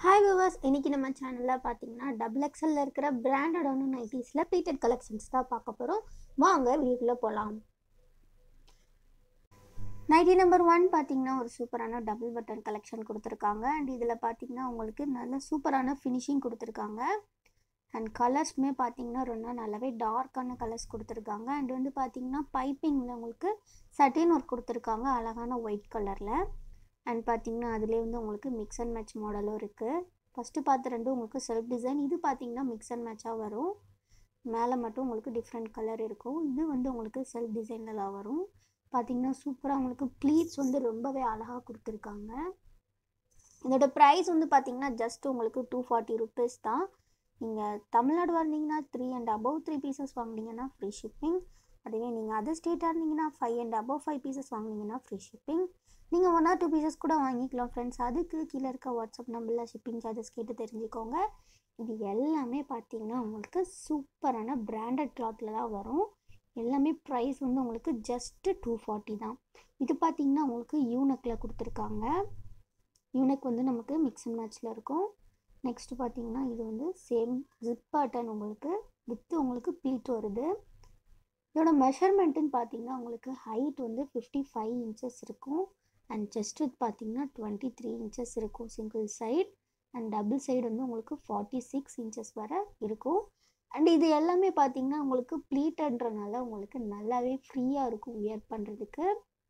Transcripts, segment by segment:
hi viewers இன்னைக்கு நம்ம சேனலில் பார்த்தீங்கன்னா டபுள் எக்ஸலில் இருக்கிற பிராண்டடான நைட்டிஸில் பீட்டட் கலெக்ஷன்ஸ் தான் பார்க்க போகிறோம் வாங்க வீடியோக்குள்ளே போகலாம் நைட்டி நம்பர் ஒன் பார்த்தீங்கன்னா ஒரு சூப்பரான டபுள் பட்டன் கலெக்ஷன் கொடுத்துருக்காங்க அண்ட் இதில் பார்த்தீங்கன்னா உங்களுக்கு நல்ல சூப்பரான ஃபினிஷிங் கொடுத்துருக்காங்க அண்ட் கலர்ஸுமே பார்த்தீங்கன்னா ரொம்ப நல்லாவே டார்க்கான கலர்ஸ் கொடுத்துருக்காங்க அண்ட் வந்து பார்த்தீங்கன்னா பைப்பிங்கில் உங்களுக்கு சட்டின் ஒர்க் கொடுத்துருக்காங்க அழகான ஒயிட் கலரில் அண்ட் பார்த்தீங்கன்னா அதிலே வந்து உங்களுக்கு மிக்ஸ் அண்ட் மேட்ச் மாடலும் இருக்குது ஃபஸ்ட்டு பார்த்த ரெண்டும் உங்களுக்கு செல்ஃப் டிசைன் இது பார்த்தீங்கன்னா மிக்ஸ் அண்ட் மேட்சாக வரும் மேலே மட்டும் உங்களுக்கு டிஃப்ரெண்ட் கலர் இருக்கும் இது வந்து உங்களுக்கு செல்ஃப் டிசைனில் தான் வரும் பார்த்தீங்கன்னா சூப்பராக உங்களுக்கு ப்ளீட்ஸ் வந்து ரொம்பவே அழகாக கொடுத்துருக்காங்க இதோட ப்ரைஸ் வந்து பார்த்தீங்கன்னா ஜஸ்ட் உங்களுக்கு டூ ஃபார்ட்டி ருபீஸ் தான் நீங்கள் தமிழ்நாடு வந்தீங்கன்னா three and above three pieces வாங்கினீங்கன்னா ஃப்ரீ ஷிப்பிங் அதுவே நீங்கள் அதர் ஸ்டேட்டாக இருந்தீங்கன்னா five and above five pieces வாங்கினீங்கன்னா ஃப்ரீ ஷிப்பிங் நீங்கள் ஒன் ஆர் டூ பீசஸ் கூட வாங்கிக்கலாம் ஃப்ரெண்ட்ஸ் அதுக்கு கீழே இருக்க வாட்ஸ்அப் நம்பரில் ஷிப்பிங் சார்ஜஸ் கேட்டு தெரிஞ்சுக்கோங்க இது எல்லாமே பார்த்தீங்கன்னா உங்களுக்கு சூப்பரான பிராண்டட் கிளாத்தில் தான் வரும் எல்லாமே ப்ரைஸ் வந்து உங்களுக்கு ஜஸ்ட்டு டூ ஃபார்ட்டி தான் இது பார்த்தீங்கன்னா உங்களுக்கு யூனக்கில் கொடுத்துருக்காங்க யூனக் வந்து நமக்கு மிக்ஸ் அண்ட் மேட்ச்சில் இருக்கும் நெக்ஸ்ட்டு பார்த்தீங்கன்னா இது வந்து சேம் ஜிப் பேட்டர்ன் உங்களுக்கு வித்து உங்களுக்கு பீட் வருது இதோட மெஷர்மெண்ட்டுன்னு பார்த்தீங்கன்னா உங்களுக்கு ஹைட் வந்து ஃபிஃப்டி ஃபைவ் இன்ச்சஸ் இருக்கும் அண்ட் செஸ்ட் வித் பார்த்தீங்கன்னா டுவெண்ட்டி த்ரீ இன்ச்சஸ் இருக்கும் single side and double side வந்து உங்களுக்கு ஃபார்ட்டி சிக்ஸ் இன்ச்சஸ் வரை இருக்கும் அண்ட் இது எல்லாமே பார்த்தீங்கன்னா உங்களுக்கு ப்ளீட்டன்றனால உங்களுக்கு நல்லாவே ஃப்ரீயாக இருக்கும் வியர் பண்ணுறதுக்கு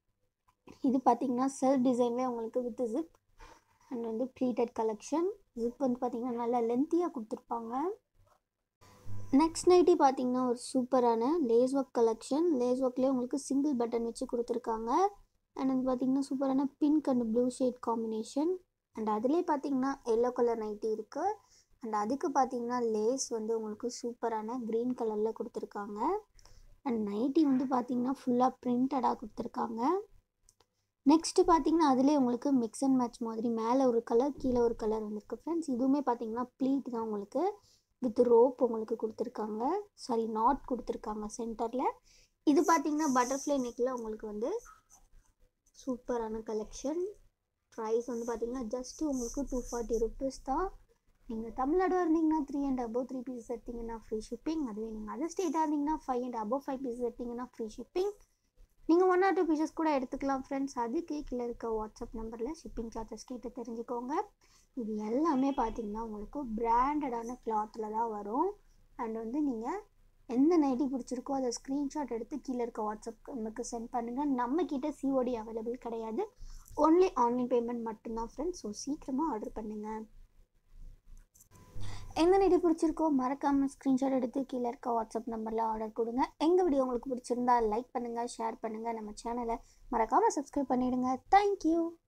இது பார்த்தீங்கன்னா செல்ஃப் டிசைன்லேயே உங்களுக்கு வித் ஜிப் அண்ட் வந்து ப்ளீட்டட் கலெக்ஷன் ஜிப் வந்து பார்த்தீங்கன்னா நல்லா லென்த்தியாக கொடுத்துருப்பாங்க நெக்ஸ்ட் நைட்டி பார்த்தீங்கன்னா ஒரு சூப்பரான லேஸ் ஒர்க் கலெக்ஷன் லேஸ் ஒர்க்லேயே உங்களுக்கு சிங்கிள் பட்டன் வச்சு கொடுத்துருக்காங்க அண்ட் வந்து பார்த்தீங்கன்னா சூப்பரான pink and blue shade combination and அதுலேயே பார்த்தீங்கன்னா எல்லோ கலர் நைட்டி இருக்குது அண்ட் அதுக்கு பார்த்தீங்கன்னா லேஸ் வந்து உங்களுக்கு சூப்பரான க்ரீன் கலரில் கொடுத்துருக்காங்க அண்ட் நைட்டி வந்து பார்த்தீங்கன்னா ஃபுல்லாக பிரிண்டடாக கொடுத்துருக்காங்க நெக்ஸ்ட்டு பார்த்தீங்கன்னா அதிலே உங்களுக்கு மிக்ஸ் அண்ட் மேட்ச் மாதிரி மேலே ஒரு கலர் கீழே ஒரு கலர் வந்திருக்கு ஃப்ரெண்ட்ஸ் இதுவுமே பார்த்தீங்கன்னா ப்ளீட் தான் உங்களுக்கு வித் ரோப் உங்களுக்கு கொடுத்துருக்காங்க சாரி நாட் கொடுத்துருக்காங்க சென்டரில் இது பார்த்தீங்கன்னா பட்டர்ஃப்ளை நெக்கில் உங்களுக்கு வந்து சூப்பரான கலெக்ஷன் ப்ரைஸ் வந்து பார்த்தீங்கன்னா ஜஸ்ட்டு உங்களுக்கு டூ ஃபார்ட்டி ருபீஸ் தான் நீங்கள் தமிழ்நாடு இருந்தீங்கன்னா three and above three pieces எடுத்தீங்கன்னா ஃப்ரீ ஷிப்பிங் அதுவே நீங்கள் அதர் ஸ்டேட்டாக இருந்தீங்கன்னா five and above five pieces எடுத்தீங்கன்னா ஃப்ரீ ஷிப்பிங் நீங்கள் ஒன் ஆர் டூ பீசஸ் கூட எடுத்துக்கலாம் ஃப்ரெண்ட்ஸ் அதுக்கு கீழே இருக்க வாட்ஸ்அப் நம்பரில் ஷிப்பிங் சார்ஜஸ் கேட்டு தெரிஞ்சுக்கோங்க இது எல்லாமே பார்த்தீங்கன்னா உங்களுக்கு பிராண்டடான கிளாத்தில் தான் வரும் அண்ட் வந்து நீங்கள் எந்த நைட்டி பிடிச்சிருக்கோ அதை ஸ்க்ரீன்ஷாட் எடுத்து கீழே இருக்க வாட்ஸ்அப் நமக்கு சென்ட் பண்ணுங்கள் நம்மக்கிட்ட சிஓடி அவைலபிள் கிடையாது ஒன்லி ஆன்லைன் பேமெண்ட் மட்டும்தான் ஃப்ரெண்ட்ஸ் ஸோ சீக்கிரமாக ஆர்டர் பண்ணுங்கள் எந்த நைட்டி பிடிச்சிருக்கோ மறக்காமல் ஸ்க்ரீன்ஷாட் எடுத்து கீழே இருக்க வாட்ஸ்அப் நம்பரில் ஆர்டர் கொடுங்க எங்கள் வீடியோ உங்களுக்கு பிடிச்சிருந்தா லைக் பண்ணுங்கள் ஷேர் பண்ணுங்கள் நம்ம சேனலை மறக்காமல் சப்ஸ்கிரைப் பண்ணிவிடுங்க தேங்க்யூ